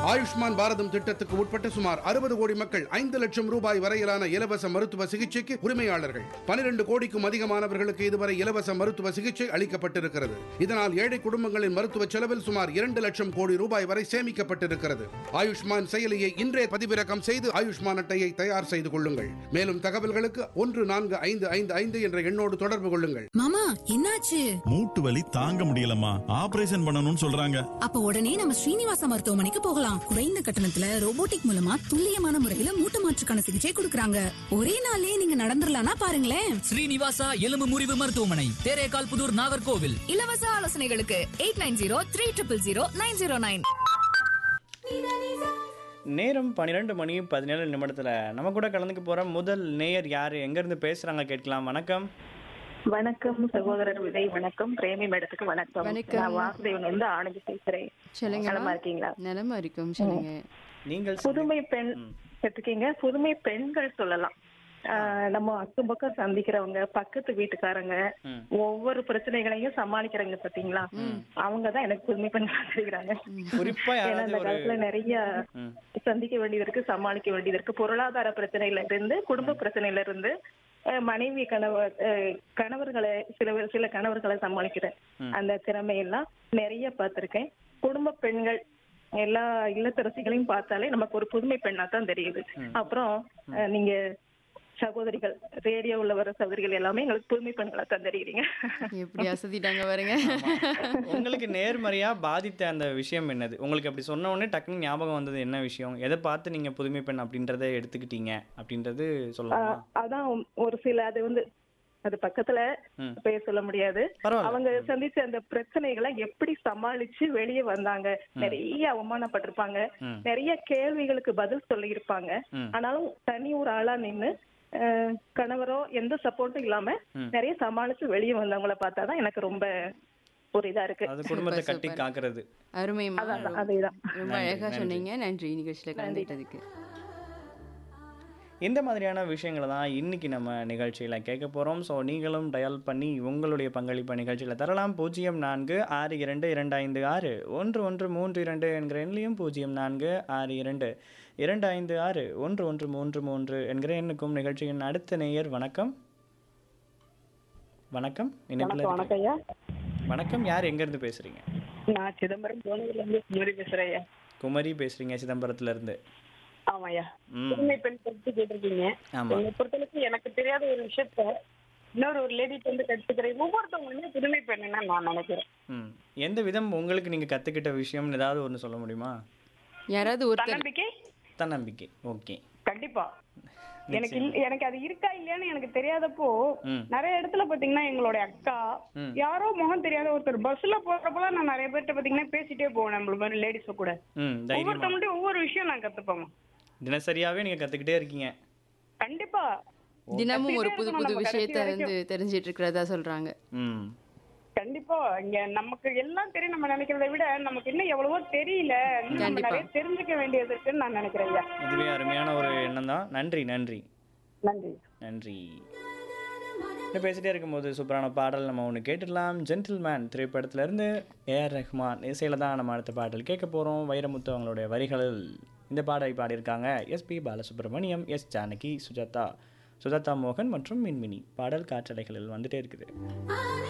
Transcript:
ஆயுஷ்மான் பாரதம் திட்டத்துக்கு உட்பட்ட சுமார் அறுபது கோடி மக்கள் ஐந்து லட்சம் ரூபாய் வரையிலான இலவச மருத்துவ சிகிச்சைக்கு உரிமையாளர்கள் பனிரெண்டு கோடிக்கும் அதிகமானவர்களுக்கு இதுவரை இலவச மருத்துவ சிகிச்சை அளிக்கப்பட்டிருக்கிறது இதனால் ஏழை குடும்பங்களின் மருத்துவ செலவில் சுமார் இரண்டு லட்சம் கோடி ரூபாய் வரை சேமிக்கப்பட்டிருக்கிறது ஆயுஷ்மான் செயலியை இன்றே பதிவிறக்கம் செய்து ஆயுஷ்மான் அட்டையை தயார் செய்து கொள்ளுங்கள் மேலும் தகவல்களுக்கு ஒன்று நான்கு ஐந்து ஐந்து ஐந்து என்ற எண்ணோடு தொடர்பு கொள்ளுங்கள் மாமா என்னாச்சு மூட்டு வலி தாங்க முடியலம்மா ஆபரேஷன் பண்ணணும்னு சொல்றாங்க அப்ப உடனே நம்ம ஸ்ரீனிவாச மருத்துவமனைக்கு போகலாம் குறைந்த கட்டணத்துல ரோபோட்டிக் மூலமா துல்லியமான முறையில மூட்டு மாற்றுக்கான சிகிச்சை கொடுக்கறாங்க ஒரே நாளே நீங்க நடந்துடலாம்னா பாருங்களேன் ஸ்ரீனிவாசா எலும்பு முறிவு மருத்துவமனை தேரேகால் புதூர் நாகர்கோவில் இலவச ஆலோசனைகளுக்கு eight nine zero three triple zero nine zero nine நேரம் பன்னிரெண்டு மணி பதினேழு நிமிடத்தில் நம்ம கூட கலந்துக்க போகிற முதல் நேயர் யார் எங்கேருந்து பேசுகிறாங்க கேட்கலாம் வணக்கம் வணக்கம் சகோதரர் விஜய் வணக்கம் பிரேமி மேடத்துக்கு வணக்கம் வணக்கம். நான் வாசுதேவன் வந்து ஆனந்தி பேசுறேன் சொல்லுங்க நலமா இருக்கீங்களா நலமா இருக்கும் சொல்லுங்க நீங்கள் புதுமை பெண் எடுத்துக்கீங்க புதுமை பெண்கள் சொல்லலாம் ஆஹ் நம்ம அக்கம் பக்கம் சந்திக்கிறவங்க பக்கத்து வீட்டுக்காரங்க ம். ஒவ்வொரு பிரச்சனைகளையும் சமாளிக்கிறாங்க பாத்தீங்களா அவங்கதான் எனக்கு புதுமை பெண்கள் தெரிகிறாங்க குறிப்பாக ஏன்னா யாராவது இந்த ஒரு காலத்துல நிறைய ம். சந்திக்க வேண்டியது இருக்கு சமாளிக்க வேண்டியது இருக்கு பொருளாதார பிரச்சனையில இருந்து குடும்ப பிரச்சனையில இருந்து அஹ், மனைவி கணவர் அஹ், கணவர்களை சில பேர்- சில கணவர்களை சமாளிக்கிற அந்த திறமையெல்லாம் நிறைய பார்த்திருக்கேன் குடும்ப பெண்கள் எல்லா இல்லத்தரசிகளையும் பார்த்தாலே நமக்கு ஒரு புதுமை பெண்ணா தான் தெரியுது அப்புறம் அஹ், நீங்க சகோதரிகள் ரேடியோவில் வர சகோதரிகள் எல்லாமே எங்களுக்கு புதுமை பெண்களா தான் தெரியுறீங்க எப்படி அசதிட்டாங்க பாருங்க உங்களுக்கு நேர்மறையாக பாதித்த அந்த விஷயம் என்னது உங்களுக்கு அப்படி சொன்ன உடனே டக்குன்னு ஞாபகம் வந்தது என்ன விஷயம் எதை பார்த்து நீங்கள் புதுமை பெண் அப்படின்றத எடுத்துக்கிட்டீங்க அப்படின்றது சொல்லலாமா ஆஹ் அதான் ஒரு சில அது வந்து அது பக்கத்துல ம். பேர் சொல்ல முடியாது பரவாயில்ல. அவங்க சந்திச்ச அந்த பிரச்சனைகளை எப்படி சமாளிச்சு வெளியே வந்தாங்க நிறைய அவமானப்பட்டிருப்பாங்க ம். நிறைய கேள்விகளுக்கு பதில் சொல்லி இருப்பாங்க ம். ஆனாலும் தனி ஒரு ஆளா நின்னு ஆஹ் கணவரோ எந்த சப்போர்ட்டும் இல்லாம ம். நிறைய சமாளிச்சு வெளியே வந்தவங்கள பார்த்தாதான் எனக்கு ரொம்ப ஒரு இதா இருக்கு அது குடும்பத்தை சூப்பர், கட்டி சூப்பர். காக்கிறது அருமைமா அதான் அதேதான் ரொம்ப நன்றி, அழகா நன்றி. சொன்னீங்க நன்றி நிகழ்ச்சியில கலந்துட்டதுக்கு இந்த மாதிரியான விஷயங்களை தான் இன்னைக்கு நம்ம நிகழ்ச்சியில் கேட்க போகிறோம் ஸோ நீங்களும் டயல் பண்ணி உங்களுடைய பங்களிப்பை நிகழ்ச்சியில் தரலாம் பூஜ்ஜியம் நான்கு ஆறு இரண்டு இரண்டு ஐந்து ஆறு ஒன்று ஒன்று மூன்று இரண்டு என்கிற எண்ணிலையும் பூஜ்ஜியம் நான்கு ஆறு இரண்டு இரண்டு ஐந்து ஆறு ஒன்று ஒன்று மூன்று மூன்று என்கிற எண்ணுக்கும் நிகழ்ச்சியின் அடுத்த நேயர் வணக்கம் வணக்கம் இணைப்பில் வணக்கம் வணக்கம் ஐயா வணக்கம் யார் எங்கேருந்து பேசுகிறீங்க நான் சிதம்பரம் கோனூர்ல இருந்து குமரி பேசுறேன் ஐயா குமரி பேசுகிறீங்க சிதம்பரத்துலேருந்து ஆமாய்யா ம் புதுமை பெண் பற்றி கேட்டிருக்கீங்க ஆமாம் என்னை பொறுத்தளவுக்கு எனக்கு தெரியாத ஒரு விஷயத்த இன்னொரு ஒரு லேடிட்டு வந்து கற்றுக்கிறேன் ஒவ்வொருத்தவங்களுமே புதுமை பெண்ணுன்னு நான் நினைக்கிறேன் ம் எந்த விதம் உங்களுக்கு நீங்கள் கற்றுக்கிட்ட விஷயம்னு ஏதாவது ஒன்று சொல்ல முடியுமா யாராவது ஒருத்தர் தன்னம்பிக்கை தன்னம்பிக்கை ஓகே கண்டிப்பா எனக்கு இல்ல- எனக்கு அது இருக்கா இல்லையான்னு எனக்கு தெரியாதப்போ ம். நிறைய இடத்துல பாத்தீங்கன்னா எங்களுடைய அக்கா ம். யாரோ முகம் தெரியாத ஒருத்தர் பஸ்ல போறப்பலாம் நான் நிறைய பேர்ட்ட பாத்தீங்கன்னா பேசிட்டே போவேன் நம்மள மாதிரி லேடிஸ் கூட ம் தைரியமா ஒவ்வொருத்தவங்கள்ட்ட ஒவ்வொரு விஷயம் நான் கத்துப்போம் தினசரியாவே நீங்க கத்துக்கிட்டே இருக்கீங்க கண்டிப்பா தினமும் ஒரு கத்திட்டே புது இருக்கணும் புது நம்ம கடைசி விஷயத்த வரைக்கும். வந்து தெரிஞ்சிட்டு இருக்கிறதா சொல்றாங்க ம் கண்டிப்பா இங்க நமக்கு எல்லாம் தெரியும் நம்ம நினைக்கிறதை விட நமக்கு இன்னும் எவ்வளவோ தெரியல இன்னும் நம்ம கண்டிப்பா. நிறைய தெரிஞ்சுக்க வேண்டியது இருக்குன்னு நான் நினைக்கிறேன் ஐயா இதுவே அருமையான ஒரு எண்ணம் தான் நன்றி நன்றி நன்றி நன்றி இன்னும் பேசிட்டே இருக்கும்போது சூப்பரான பாடல் நம்ம ஒன்று கேட்டுடலாம் ஜென்டில்மேன் திரைப்படத்திலிருந்து ஏஆர் ரஹ்மான் இசையில் தான் நம்ம அடுத்த பாடல் கேட்க போகிறோம் வைரமுத்து அவங்களுடைய வரிகளில் இந்த பாடலை பாடியிருக்காங்க எஸ்பி பாலசுப்ரமணியம் எஸ் ஜானகி சுஜாதா சுஜாதா மோகன் மற்றும் மின்மினி பாடல் காற்றலைகளில் வந்துட்டே இருக்குது